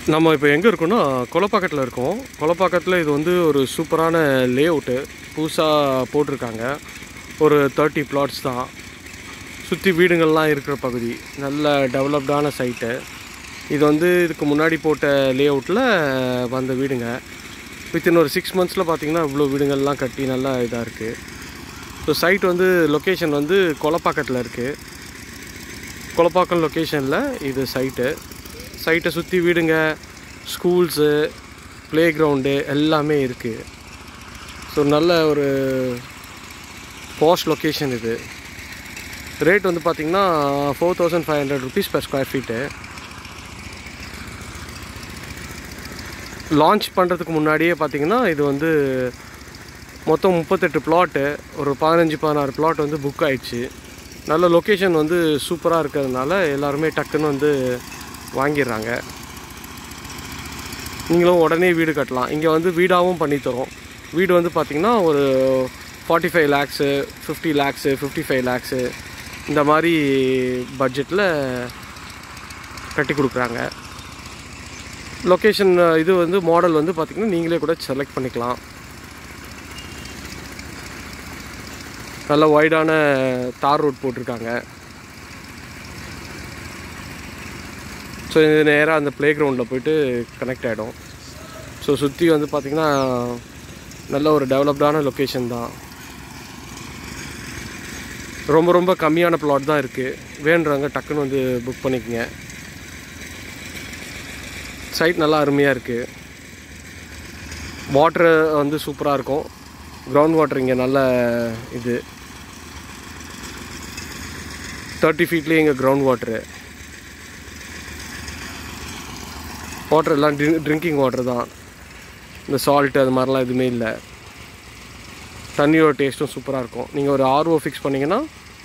நம்ம இப்போ எங்கே இருக்கோம்னா கொலப்பாக்கத்தில் இருக்கோம் கொலப்பாக்கத்தில் இது வந்து ஒரு சூப்பரான லே அவுட்டு புதுசாக போட்டிருக்காங்க ஒரு தேர்ட்டி பிளாட்ஸ் தான் சுற்றி வீடுங்கள்லாம் இருக்கிற பகுதி நல்ல டெவலப்டான சைட்டு இது வந்து இதுக்கு முன்னாடி போட்ட லே அவுட்டில் வந்த வீடுங்க வித்தின் ஒரு சிக்ஸ் மந்த்ஸில் பார்த்தீங்கன்னா இவ்வளோ வீடுங்கள்லாம் கட்டி நல்லா இதாக இருக்குது ஸோ சைட் வந்து லொக்கேஷன் வந்து கொலப்பாக்கத்தில் இருக்குது கொலப்பாக்கம் லொக்கேஷனில் இது சைட்டு சைட்டை சுற்றி வீடுங்க ஸ்கூல்ஸு ப்ளே கிரவுண்டு எல்லாமே இருக்குது ஸோ நல்ல ஒரு பாஷ் லொக்கேஷன் இது ரேட் வந்து பார்த்திங்கன்னா four thousand five hundred rupees per square feet launch பண்ணுறதுக்கு முன்னாடியே பார்த்தீங்கன்னா இது வந்து மொத்தம் முப்பத்தெட்டு பிளாட்டு ஒரு பதினஞ்சு பதினாறு பிளாட் வந்து புக் ஆயிடுச்சு நல்ல லொக்கேஷன் வந்து சூப்பராக இருக்கிறதுனால எல்லாருமே டக்குன்னு வந்து வாங்கிடுறாங்க நீங்களும் உடனே வீடு கட்டலாம் இங்கே வந்து வீடாகவும் பண்ணித்தரோம் வீடு வந்து பார்த்திங்கன்னா ஒரு forty five lakhs fifty lakhs fifty five lakhs இந்த மாதிரி பட்ஜெட்டில் கட்டி கொடுக்குறாங்க லொக்கேஷன் இது வந்து மாடல் வந்து பார்த்திங்கன்னா நீங்களே கூட செலக்ட் பண்ணிக்கலாம் நல்ல வைடான தார் ரோட் போட்டிருக்காங்க ஸோ இது நேராக அந்த ப்ளே கிரவுண்டில் போயிட்டு கனெக்ட் ஆகிடும் ஸோ சுற்றி வந்து பார்த்திங்கன்னா நல்ல ஒரு டெவலப்டான லொக்கேஷன் தான் ரொம்ப ரொம்ப கம்மியான பிளாட் தான் இருக்குது வேண்டுறவங்க டக்குன்னு வந்து புக் பண்ணிக்கங்க சைட் நல்லா அருமையாக இருக்குது வாட்ரு வந்து சூப்பராக இருக்கும் கிரவுண்ட் வாட்டர் இங்கே நல்ல இது தேர்ட்டி ஃபீட்லேயே இங்கே கிரவுண்ட் வாட்ரு வாட்டர் எல்லாம் ட்ரிங் ட்ரிங்கிங் வாட்டர் தான் இந்த சால்ட்டு அது மாதிரிலாம் எதுவுமே இல்லை தண்ணியோட டேஸ்ட்டும் சூப்பராக இருக்கும் நீங்கள் ஒரு ஆர்ஓ ஃபிக்ஸ் பண்ணிங்கன்னா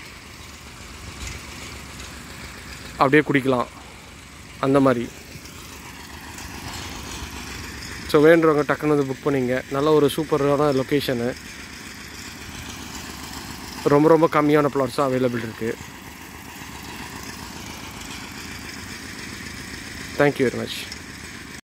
அப்படியே குடிக்கலாம் அந்த மாதிரி ஸோ வேண்டுறவங்க டக்குன்னு வந்து புக் பண்ணிங்க நல்ல ஒரு சூப்பரான லொக்கேஷனு ரொம்ப ரொம்ப கம்மியான பிளாட்ஸும் அவைலபிள் இருக்குது தேங்க்யூ வெரி மச்